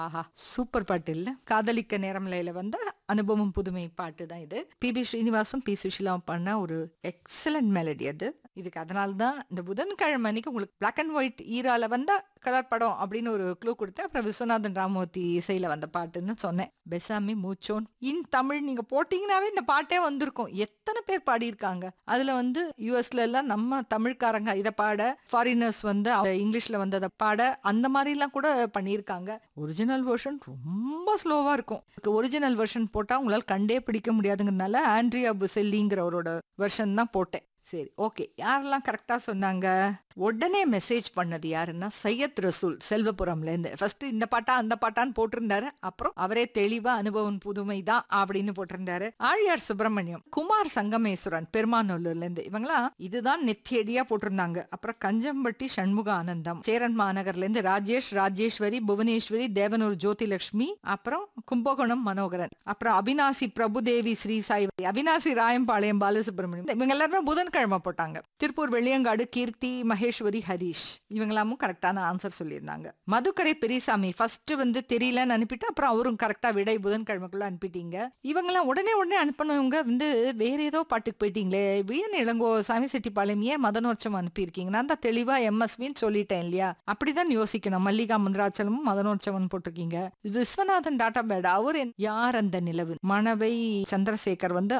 ஆஹா super பாட்டு இல்ல காதலிக்க நேரம்லையில வந்த அனுபவம் புதுமை பாட்டு தான் இது பி பி ஸ்ரீனிவாசும் பி சுஷிலாவும் பண்ண ஒரு எக்ஸலண்ட் மெலடி அது இதுக்கு அதனால தான் இந்த புதன்கிழமை அன்னைக்கு உங்களுக்கு பிளாக் அண்ட் ஒயிட் ஈரால வந்தா கலர் படம் அப்படின்னு ஒரு க்ளூ கொடுத்து அப்புறம் விஸ்வநாதன் ராமூர்த்தி இசையில வந்த பாட்டுன்னு சொன்னேன் பெசாமி மூச்சோன் இன் தமிழ் நீங்க போட்டீங்கன்னாவே இந்த பாட்டே வந்திருக்கும் எத்தனை பேர் பாடியிருக்காங்க அதுல வந்து யூஎஸ்ல எல்லாம் நம்ம தமிழ்காரங்க இதை பாட ஃபாரினர்ஸ் வந்து அவங்க இங்கிலீஷ்ல வந்ததை பாட அந்த மாதிரி எல்லாம் கூட பண்ணியிருக்காங்க ஒரிஜினல் வெர்ஷன் ரொம்ப ஸ்லோவா இருக்கும் ஒரிஜினல் வெர்ஷன் போட்டா உங்களால் கண்டே பிடிக்க முடியாதுங்கிறதுனால ஆண்ட்ரியா புசெல்லிங்கிறவரோட வெர்ஷன் தான் போட்டேன் சரி ஓகே யாரெல்லாம் கரெக்டா சொன்னாங்க உடனே மெசேஜ் பண்ணது யாருன்னா சையத் ரசூல் செல்வபுரம்ல இருந்து ஃபர்ஸ்ட் இந்த பாட்டா அந்த பாட்டான்னு போட்டிருந்தாரு அப்புறம் அவரே தெளிவா அனுபவம் புதுமை தான் அப்படின்னு போட்டிருந்தாரு ஆழியார் சுப்பிரமணியம் குமார் சங்கமேஸ்வரன் பெருமாநல்லூர்ல இருந்து இவங்களாம் இதுதான் நெத்தியடியா போட்டிருந்தாங்க அப்புறம் கஞ்சம்பட்டி சண்முக ஆனந்தம் சேரன் மாநகர்ல இருந்து ராஜேஷ் ராஜேஸ்வரி புவனேஸ்வரி தேவனூர் ஜோதிலட்சுமி அப்புறம் கும்பகோணம் மனோகரன் அப்புறம் அவினாசி பிரபுதேவி ஸ்ரீ சாய் அவினாசி ராயம்பாளையம் பாலசுப்ரமணியம் இவங்க எல்லாரும் புதன்கிழமை போட்டாங்க திருப்பூர் வெள்ளியங்காடு கீர்த்தி மகேஸ்வரி ஹரிஷ் இவங்களாமும் கரெக்டான ஆன்சர் சொல்லியிருந்தாங்க மதுக்கரை பெரியசாமி ஃபர்ஸ்ட் வந்து தெரியலன்னு அனுப்பிட்டு அப்புறம் அவரும் கரெக்டா விடை புதன்கிழமைக்குள்ள அனுப்பிட்டீங்க இவங்கெல்லாம் உடனே உடனே அனுப்பினவங்க வந்து வேற ஏதோ பாட்டுக்கு போயிட்டீங்களே வியன் இளங்கோ சாமி செட்டிப்பாளையம் ஏன் மதனோற்சவம் அனுப்பியிருக்கீங்க நான் தான் தெளிவா எம்எஸ்வின்னு சொல்லிட்டேன் இல்லையா அப்படிதான் யோசிக்கணும் மல்லிகா மந்திராச்சலமும் மதனோற்சவம் போட்டிருக்கீங்க விஸ்வநாதன் டாட்டா பேட் அவர் என்- யார் அந்த நிலவு மணவை சந்திரசேகர் வந்து